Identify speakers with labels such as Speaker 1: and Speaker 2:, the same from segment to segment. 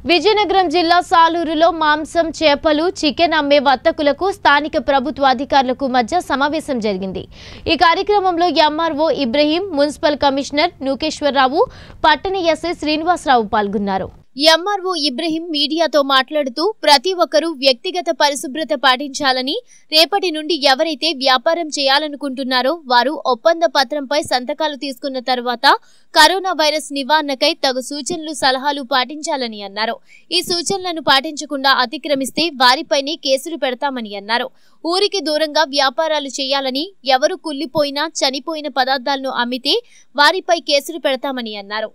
Speaker 1: విజయనగరం జిల్లా సాలూరులో మాంసం చేపలు చికెన్ అమ్మే వర్తకులకు స్థానిక ప్రభుత్వ అధికారులకు మధ్య సమావేశం జరిగింది ఈ కార్యక్రమంలో MRO Ibrahim municipal commissioner Nukeswararao పట్టణ ఎస్ఐ శ్రీనివాసరావు పాల్గొన్నారు ఎంఆర్ఓ ఇబ్రహీం మీడియాతో మాట్లాడుతూ ప్రతి ఒక్కరూ వ్యక్తిగత పరిశుభ్రత పాటించాలని రేపటి నుండి ఎవరైతే వ్యాపారం చేయాలనుకుంటున్నారో వారు ఒప్పంద పత్రంపై సంతకాలు తీసుకున్న తర్వాత కరోనా వైరస్ నివారణకై తగు సూచనలు సలహాలు పాటించాలని అన్నారు ఈ సూచనలను పాటించకుండా అతిక్రమిస్తే వారిపైనే కేసులు పెడతామని అన్నారు ఊరికి దూరంగా వ్యాపారాలు చేయాలని ఎవరు కుళ్ళిపోయినా చనిపోయిన పదార్థాలను అమ్మితే వారిపై కేసులు పెడతామని అన్నారు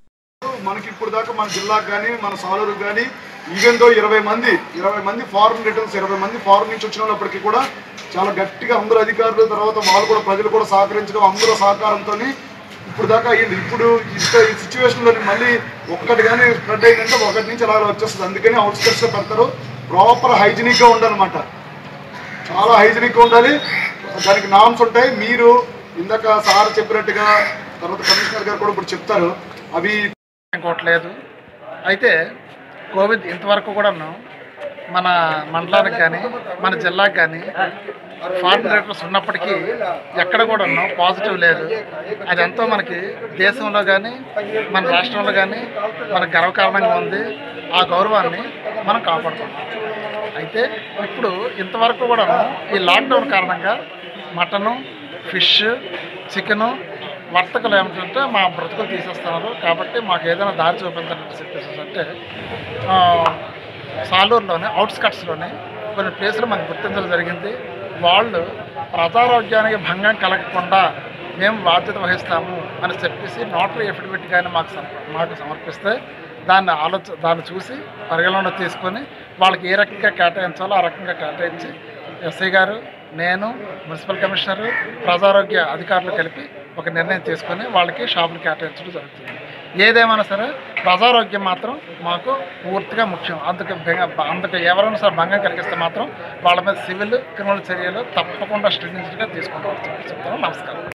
Speaker 2: మనకి ఇప్పుడు దాకా మన జిల్లాకు కానీ మన సాలూరుకు కానీ ఈవెన్ దో ఇరవై మంది ఇరవై మంది ఫారెన్ రిటర్న్స్ ఇరవై మంది ఫారెన్ నుంచి వచ్చిన వాళ్ళప్పటికీ కూడా చాలా గట్టిగా అందరూ అధికారులు తర్వాత వాళ్ళు కూడా ప్రజలు కూడా సహకరించడం అందరూ సహకారంతో ఇప్పుడు దాకా అయ్యింది ఇప్పుడు ఇంత ఈ సిచ్యువేషన్లో మళ్ళీ ఒక్కటి కానీ స్ప్రెడ్ అయిందంటే ఒకటి నుంచి అలా వచ్చేస్తుంది అందుకని అవుట్స్కట్స్లో పెడతారు ప్రాపర్ హైజీనిక్గా ఉండాలన్నమాట చాలా హైజీనిక్గా ఉండాలి దానికి నామ్స్ ఉంటాయి మీరు ఇందాక సార్ చెప్పినట్టుగా తర్వాత కమిషనర్ గారు కూడా ఇప్పుడు చెప్తారు అవి
Speaker 3: ఇంకోట్లేదు అయితే కోవిడ్ ఇంతవరకు కూడాను మన మండలానికి కానీ మన జిల్లాకి కానీ ఫారెన్ రేటర్స్ ఉన్నప్పటికీ ఎక్కడ కూడాను పాజిటివ్ లేదు అది ఎంతో మనకి దేశంలో కానీ మన రాష్ట్రంలో కానీ మనకు గర్వకారణంగా ఉంది ఆ గౌరవాన్ని మనం కాపాడుకుంటాం అయితే ఇప్పుడు ఇంతవరకు కూడా ఈ లాక్డౌన్ కారణంగా మటను ఫిష్ చికెను వర్తకులు ఏమిటంటే మా బ్రతుకులు తీసేస్తున్నారు కాబట్టి మాకు ఏదైనా దారి చూపించండి చెప్పేసి అంటే ఆ, సాలూరులోనే అవుట్స్కట్స్లోనే కొన్ని ప్లేసులు మనకు గుర్తించడం జరిగింది వాళ్ళు ప్రజారోగ్యానికి భంగం కలగకుండా మేము బాధ్యత వహిస్తాము అని చెప్పేసి నోటరీ ఎఫిడవిట్ కానీ మాకు సమర్ప- మాకు సమర్పిస్తే దాన్ని ఆలోచన దాన్ని చూసి పరిగణలో తీసుకొని వాళ్ళకి ఏ రకంగా కేటాయించాలో ఆ రకంగా కేటాయించి ఎస్ఐ గారు నేను మున్సిపల్ కమిషనర్ ప్రజారోగ్య అధికారులు కలిపి ఒక నిర్ణయం తీసుకొని వాళ్ళకి షాపులు కేటాయించడం జరుగుతుంది ఏదేమైనా సరే ప్రజారోగ్యం మాత్రం మాకు పూర్తిగా ముఖ్యం అందుకు భంగ- అందుకు ఎవరైనా సరే భంగం కలిగిస్తే మాత్రం వాళ్ళ మీద సివిల్ క్రిమినల్ చర్యలు తప్పకుండా స్ట్రిగ్నెంట్గా తీసుకుంటాం చెప్తాను నమస్కారం